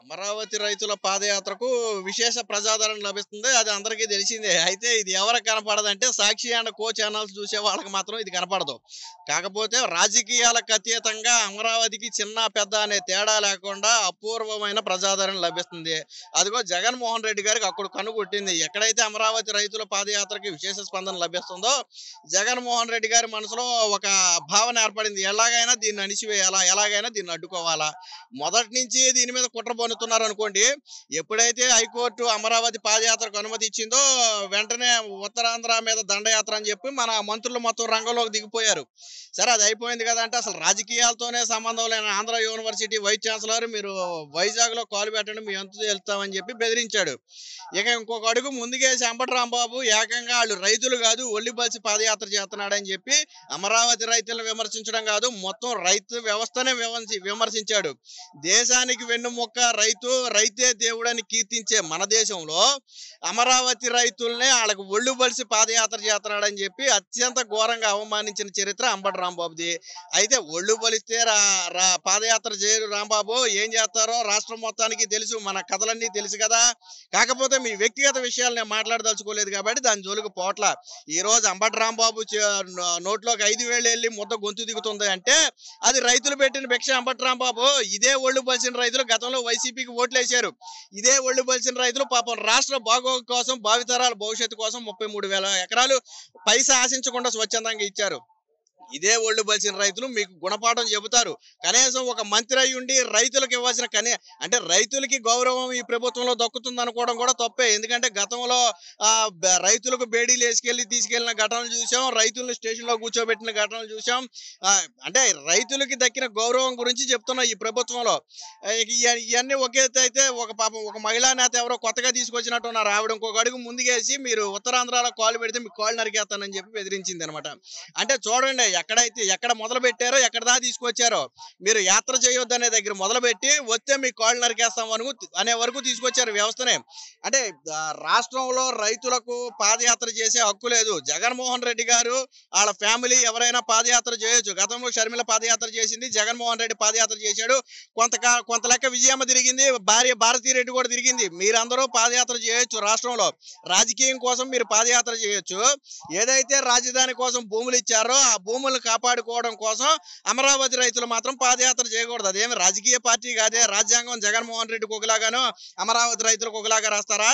అమరావతి రైతుల పాదయాత్రకు విశేష ప్రజాదరణ లభిస్తుంది అది అందరికీ తెలిసిందే అయితే ఇది ఎవరికి కనపడదంటే సాక్షి అండ్ కో ఛానల్స్ చూసే వాళ్ళకి మాత్రం ఇది కనపడదు కాకపోతే రాజకీయాలకు అతీతంగా అమరావతికి చిన్న పెద్ద అనే తేడా లేకుండా అపూర్వమైన ప్రజాదరణ లభిస్తుంది అదిగో జగన్మోహన్ రెడ్డి గారికి అక్కడ కనుగొట్టింది ఎక్కడైతే అమరావతి రైతుల పాదయాత్రకి విశేష స్పందన లభిస్తుందో జగన్మోహన్ రెడ్డి గారి మనసులో ఒక భావన ఏర్పడింది ఎలాగైనా దీన్ని అణిచివేయాలా ఎలాగైనా దీన్ని అడ్డుకోవాలా మొదటి నుంచి దీని మీద కుట్ర పొందుతున్నారు అనుకోండి ఎప్పుడైతే హైకోర్టు అమరావతి పాదయాత్రకు అనుమతి ఇచ్చిందో వెంటనే ఉత్తరాంధ్ర మీద దండయాత్ర అని చెప్పి మన మంత్రులు మొత్తం రంగంలోకి దిగిపోయారు సరే అది అయిపోయింది కదా అంటే అసలు రాజకీయాలతోనే సంబంధం లేని ఆంధ్ర యూనివర్సిటీ వైస్ ఛాన్సలర్ మీరు వైజాగ్ లో కాలు పెట్టండి మీ ఎంత వెళ్తామని చెప్పి బెదిరించాడు ఇక ఇంకొక అడుగు ముందుకేసి అంబటి రాంబాబు ఏకంగా వాళ్ళు రైతులు కాదు ఒళ్ళిబలిసి పాదయాత్ర చేస్తున్నాడని చెప్పి అమరావతి రైతులను విమర్శించడం కాదు మొత్తం రైతు వ్యవస్థనే విమర్శి విమర్శించాడు దేశానికి వెన్నుముక్క రైతు రైతే దేవుడని కీర్తించే మన దేశంలో అమరావతి రైతుల్నే వాళ్ళకి ఒళ్ళు బలిసి పాదయాత్ర చేస్తున్నాడని చెప్పి అత్యంత ఘోరంగా అవమానించిన చరిత్ర అంబటి రాంబాబుది అయితే ఒళ్ళు బలిస్తే రా రా పాదయాత్ర చేయరు రాంబాబు ఏం చేస్తారో రాష్ట్రం మొత్తానికి తెలుసు మన కథలన్నీ తెలుసు కదా కాకపోతే మీ వ్యక్తిగత విషయాలు నేను మాట్లాడదలుచుకోలేదు కాబట్టి దాని జోలికి పోట్ల ఈ రోజు అంబటి రాంబాబు చే- నో- నోట్లోకి ఐదు వేలు వెళ్ళి ముద్ద గొంతు దిగుతుంది అంటే అది రైతులు పెట్టిన భిక్ష అంబటి రాంబాబు ఇదే ఒళ్ళు బలిసిన రైతులు గతంలో వైసీపీకి ఓట్లు వేశారు ఇదే ఒళ్ళు బలిసిన రైతులు పాపం రాష్ట్ర బాగోగు కోసం భావితరాల భవిష్యత్తు కోసం ముప్పై మూడు వేల ఎకరాలు పైసా ఆశించకుండా స్వచ్ఛందంగా ఇచ్చారు ఇదే ఒళ్ళు బలిసిన రైతులు మీకు గుణపాఠం చెబుతారు కనీసం ఒక మంత్రి అయి ఉండి రైతులకు ఇవ్వాల్సిన కనీ అంటే రైతులకి గౌరవం ఈ ప్రభుత్వంలో దక్కుతుంది అనుకోవడం కూడా తప్పే ఎందుకంటే గతంలో ఆ, బ- రైతులకు బేడీలు వేసుకెళ్లి తీసుకెళ్లిన ఘటనలు చూసాం రైతులను స్టేషన్ లో కూర్చోబెట్టిన ఘటనలు చూసాం ఆ, అంటే రైతులకి దక్కిన గౌరవం గురించి చెప్తున్నా ఈ ప్రభుత్వంలో ఆ, ఇక ఇయ- ఇవన్నీ ఒకే ఎత్తు అయితే ఒక పాపం ఒక మహిళా నేత ఎవరో కొత్తగా తీసుకొచ్చినట్టు ఉన్నారు ఆవిడ ఇంకొక అడుగు ముందుకేసి మీరు ఉత్తరాంధ్రలో కాలు పెడితే మీకు కాళ్ళు నరికేస్తానని చెప్పి బెదిరించింది అనమాట అంటే చూడండి ఎక్కడైతే ఎక్కడ మొదలు పెట్టారో ఎక్కడ దా తీసుకొచ్చారో మీరు యాత్ర చేయొద్దు అనే దగ్గర మొదలుపెట్టి వస్తే మీ కాళ్ళు నరికేస్తాం అను అనే వరకు తీసుకొచ్చారు వ్యవస్థనే అంటే ఆ, రాష్ట్రంలో రైతులకు పాదయాత్ర చేసే హక్కు లేదు జగన్మోహన్ రెడ్డి గారు వాళ్ళ ఫ్యామిలీ ఎవరైనా పాదయాత్ర చేయొచ్చు గతంలో షర్మిల పాదయాత్ర చేసింది జగన్మోహన్ రెడ్డి పాదయాత్ర చేశాడు కొంత కొంత లెక్క విజయమ్మ తిరిగింది భార్య భారతీ రెడ్డి కూడా తిరిగింది మీరందరూ పాదయాత్ర చేయొచ్చు రాష్ట్రంలో రాజకీయం కోసం మీరు పాదయాత్ర చేయొచ్చు ఏదైతే రాజధాని కోసం భూములు ఇచ్చారో ఆ భూములను కాపాడుకోవడం కోసం అమరావతి రైతులు మాత్రం పాదయాత్ర చేయకూడదు అదేమి రాజకీయ పార్టీ కాదే రాజ్యాంగం జగన్మోహన్ రెడ్డికి ఒకలాగాను అమరావతి రైతులకు ఒకలాగా రాస్తారా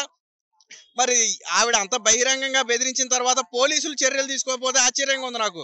మరి ఆవిడ అంత బహిరంగంగా బెదిరించిన తర్వాత పోలీసులు చర్యలు తీసుకోకపోతే ఆశ్చర్యంగా ఉంది నాకు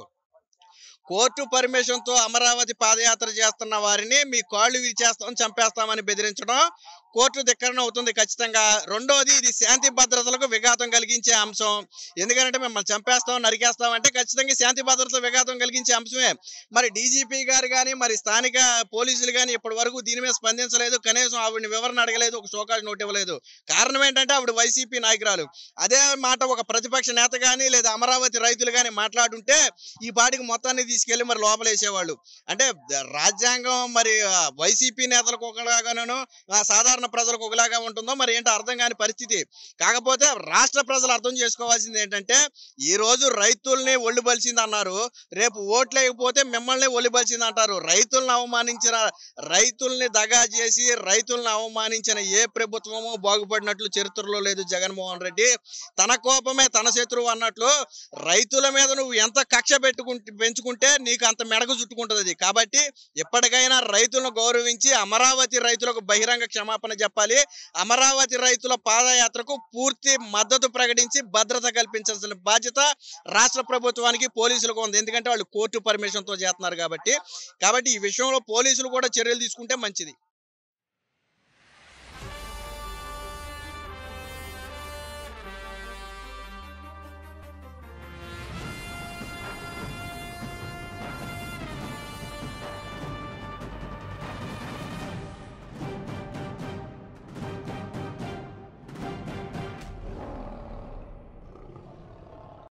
కోర్టు పర్మిషన్ తో అమరావతి పాదయాత్ర చేస్తున్న వారిని మీ కాళ్ళు విరిచేస్తాం చంపేస్తామని బెదిరించడం కోర్టు ధిక్కరణ అవుతుంది ఖచ్చితంగా రెండోది ఇది శాంతి భద్రతలకు విఘాతం కలిగించే అంశం ఎందుకంటే మిమ్మల్ని చంపేస్తాం నరికేస్తాం అంటే ఖచ్చితంగా శాంతి భద్రతలకు విఘాతం కలిగించే అంశమే మరి డీజీపీ గారు కానీ మరి స్థానిక పోలీసులు కానీ ఇప్పటి వరకు దీని మీద స్పందించలేదు కనీసం ఆవిడని వివరణ అడగలేదు ఒక షోకాజ్ నోట్ ఇవ్వలేదు కారణం ఏంటంటే ఆవిడ వైసీపీ నాయకురాలు అదే మాట ఒక ప్రతిపక్ష నేత కానీ లేదా అమరావతి రైతులు కానీ మాట్లాడుంటే ఈ పాటికి మొత్తాన్ని తీసుకెళ్లి మరి లోపలేసేవాళ్ళు అంటే ద- రాజ్యాంగం మరి ఆ, వైసీపీ నేతలకు ఒకలాగాను ఆ, సాధారణ ప్రజలకు ఒకలాగా ఉంటుందో మరి ఏంటో అర్థం కాని పరిస్థితి కాకపోతే రాష్ట్ర ప్రజలు అర్థం చేసుకోవాల్సింది ఏంటంటే ఈ రోజు రైతుల్ని ఒళ్ళు బలిసింది అన్నారు రేపు ఓట్లు వేయకపోతే మిమ్మల్ని ఒళ్ళు బలిసింది అంటారు రైతులను అవమానించిన రైతుల్ని దగా చేసి రైతులను అవమానించిన ఏ ప్రభుత్వము బాగుపడినట్లు చరిత్రలో లేదు జగన్మోహన్ రెడ్డి తన కోపమే తన శత్రువు అన్నట్లు రైతుల మీద నువ్వు ఎంత కక్ష పెట్టుకుంటే పెంచుకుంటే నీకు అంత మెడకు చుట్టుకుంటుంది అది కాబట్టి ఎప్పటికైనా రైతులను గౌరవించి అమరావతి రైతులకు బహిరంగ క్షమాపణ చెప్పాలి అమరావతి రైతుల పాదయాత్రకు పూర్తి మద్దతు ప్రకటించి భద్రత కల్పించాల్సిన బాధ్యత రాష్ట్ర ప్రభుత్వానికి పోలీసులకు ఉంది ఎందుకంటే వాళ్ళు కోర్టు పర్మిషన్తో చేస్తున్నారు కాబట్టి కాబట్టి ఈ విషయంలో పోలీసులు కూడా చర్యలు తీసుకుంటే మంచిది